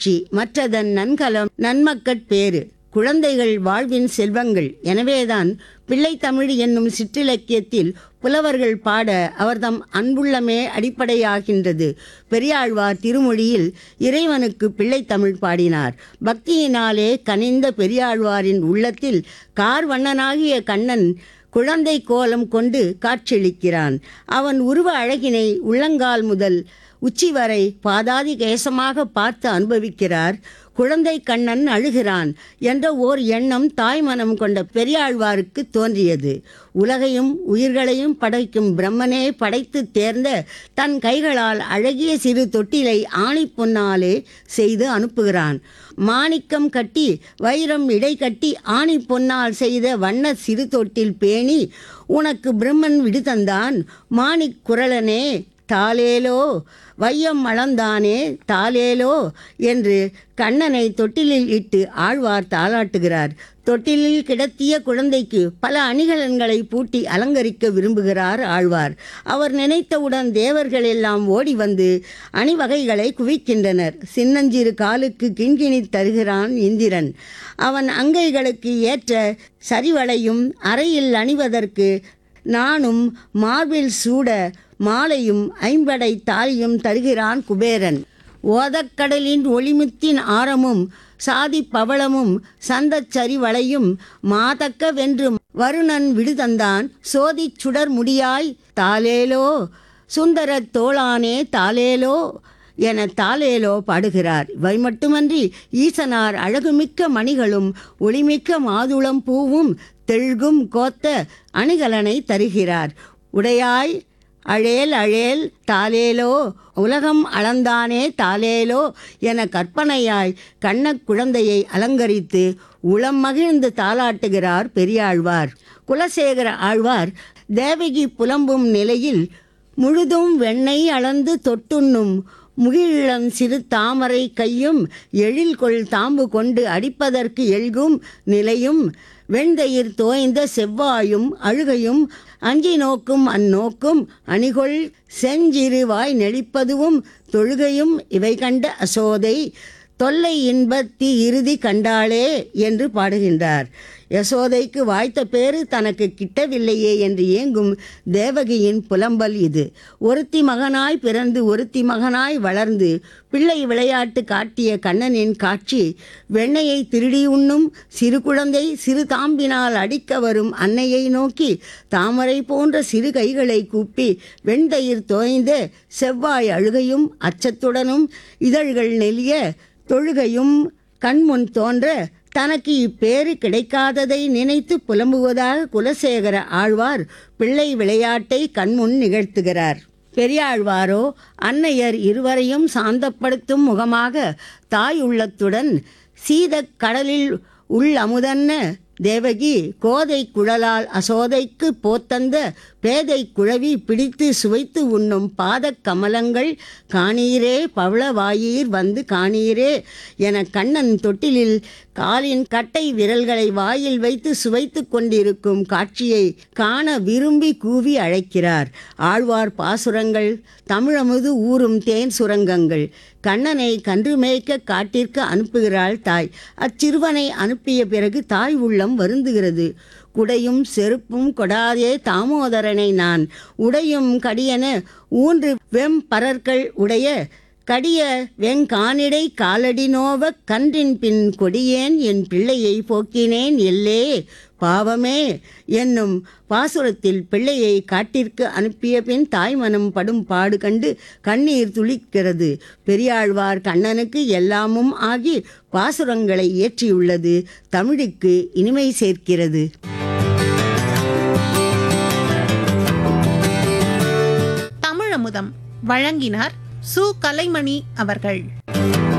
மகிழ்ச்சி மற்றதன் நன்கலம் நன்மக்கட் பேறு குழந்தைகள் வாழ்வின் செல்வங்கள் எனவேதான் பிள்ளைத்தமிழ் என்னும் சிற்றிலக்கியத்தில் புலவர்கள் பாட அவர்தம் அன்புள்ளமே அடிப்படையாகின்றது பெரியாழ்வார் திருமொழியில் இறைவனுக்கு பிள்ளைத்தமிழ் பாடினார் பக்தியினாலே கனிந்த பெரியாழ்வாரின் உள்ளத்தில் கார்வண்ணனாகிய கண்ணன் குழந்தை கோலம் கொண்டு காட்சியளிக்கிறான் அவன் உருவ அழகினை உள்ளங்கால் முதல் உச்சி வரை பாதாதி கேசமாக பார்த்து அனுபவிக்கிறார் குழந்தை கண்ணன் அழுகிறான் என்ற ஓர் எண்ணம் தாய்மனம் கொண்ட பெரியாழ்வாருக்கு தோன்றியது உலகையும் உயிர்களையும் படைக்கும் பிரம்மனே படைத்து தேர்ந்த தன் கைகளால் அழகிய சிறு தொட்டிலை ஆணி பொன்னாலே செய்து அனுப்புகிறான் மாணிக்கம் கட்டி வைரம் இடை கட்டி ஆணி பொன்னால் செய்த வண்ண சிறு தொட்டில் பேணி உனக்கு பிரம்மன் விடுதந்தான் மாணிக் குரலனே தாலேலோ வையம் அளந்தானே தாலேலோ என்று கண்ணனை தொட்டிலில் இட்டு ஆழ்வார் தாளாட்டுகிறார் தொட்டிலில் கிடத்திய குழந்தைக்கு பல அணிகலன்களை பூட்டி அலங்கரிக்க விரும்புகிறார் ஆழ்வார் அவர் நினைத்தவுடன் தேவர்கள் எல்லாம் ஓடி வந்து அணிவகைகளை குவிக்கின்றனர் சின்னஞ்சிறு காலுக்கு கிண்கிணி தருகிறான் இந்திரன் அவன் அங்கைகளுக்கு ஏற்ற சரிவளையும் அறையில் அணிவதற்கு நானும் மார்பில் சூட மாலையும் ஐம்படை தாலியும் தருகிறான் குபேரன் ஓதக்கடலின் ஒளிமுத்தின் ஆரமும் சாதி பவளமும் சந்தச் சரிவளையும் மாதக்க வென்று வருணன் விடுதந்தான் சோதிச் சுடர் முடியாய் தாலேலோ சுந்தரத் தோளானே தாலேலோ என தாலேலோ பாடுகிறார் இவை மட்டுமன்றி ஈசனார் அழகுமிக்க மணிகளும் ஒளிமிக்க மாதுளம் பூவும் தெள்கும் கோத்த அணிகலனை தருகிறார் உடையாய் அழேல் அழேல் தாலேலோ உலகம் அளந்தானே தாலேலோ என கற்பனையாய் கண்ணக் குழந்தையை அலங்கரித்து உளம் மகிழ்ந்து தாளாட்டுகிறார் பெரியாழ்வார் குலசேகர ஆழ்வார் தேவகி புலம்பும் நிலையில் முழுதும் வெண்ணெய் அளந்து தொட்டுண்ணும் முகிழம் சிறு தாமரை கையும் எழில்கொள் தாம்பு கொண்டு அடிப்பதற்கு எழ்கும் நிலையும் வெண்தயிர் தோய்ந்த செவ்வாயும் அழுகையும் அஞ்சி நோக்கும் அந்நோக்கும் அணிகொள் செஞ்சிறு வாய் நெளிப்பதுவும் தொழுகையும் இவை கண்ட அசோதை தொல்லை இன்பத்தி இறுதி கண்டாளே என்று பாடுகின்றார் யசோதைக்கு வாய்த்த பேறு தனக்கு கிட்டவில்லையே என்று ஏங்கும் தேவகியின் புலம்பல் இது ஒருத்தி மகனாய் பிறந்து ஒருத்தி மகனாய் வளர்ந்து பிள்ளை விளையாட்டு காட்டிய கண்ணனின் காட்சி வெண்ணையை திருடி உண்ணும் சிறு குழந்தை சிறு தாம்பினால் அடிக்க வரும் அன்னையை நோக்கி தாமரை போன்ற சிறு கைகளை கூப்பி வெண்தயிர் தோய்ந்த செவ்வாய் அழுகையும் அச்சத்துடனும் இதழ்கள் நெளிய தொழுகையும் கண்முன் தோன்ற தனக்கு இப்பேறு கிடைக்காததை நினைத்து புலம்புவதாக குலசேகர ஆழ்வார் பிள்ளை விளையாட்டை கண்முன் நிகழ்த்துகிறார் பெரியாழ்வாரோ அன்னையர் இருவரையும் சாந்தப்படுத்தும் முகமாக தாய் உள்ளத்துடன் சீதக் கடலில் உள் அமுதன்ன தேவகி கோதை குழலால் அசோதைக்கு போத்தந்த பேதை குழவி பிடித்து சுவைத்து உண்ணும் பாதக் கமலங்கள் காணீரே பவளவாயீர் வந்து காணீரே என கண்ணன் தொட்டிலில் காலின் கட்டை விரல்களை வாயில் வைத்து சுவைத்து கொண்டிருக்கும் காட்சியை காண விரும்பி கூவி அழைக்கிறார் ஆழ்வார் பாசுரங்கள் தமிழமுது ஊறும் தேன் சுரங்கங்கள் கண்ணனை கன்று மேய்க்க காட்டிற்கு அனுப்புகிறாள் தாய் அச்சிறுவனை அனுப்பிய பிறகு தாய் உள்ளம் வருந்துகிறது குடையும் செருப்பும் கொடாதே தாமோதரனை நான் உடையும் கடியன ஊன்று வெம் பரர்கள் உடைய கடிய வெங்கானிடை காலடி நோவ கன்றின் பின் கொடியேன் என் பிள்ளையை போக்கினேன் எல்லே பாவமே என்னும் பாசுரத்தில் பிள்ளையை காட்டிற்கு அனுப்பிய பின் தாய்மனம் படும் பாடு கண்டு கண்ணீர் துளிக்கிறது பெரியாழ்வார் கண்ணனுக்கு எல்லாமும் ஆகி பாசுரங்களை இயற்றியுள்ளது தமிழுக்கு இனிமை சேர்க்கிறது தமிழமுதம் வழங்கினார் சு கலைமணி அவர்கள்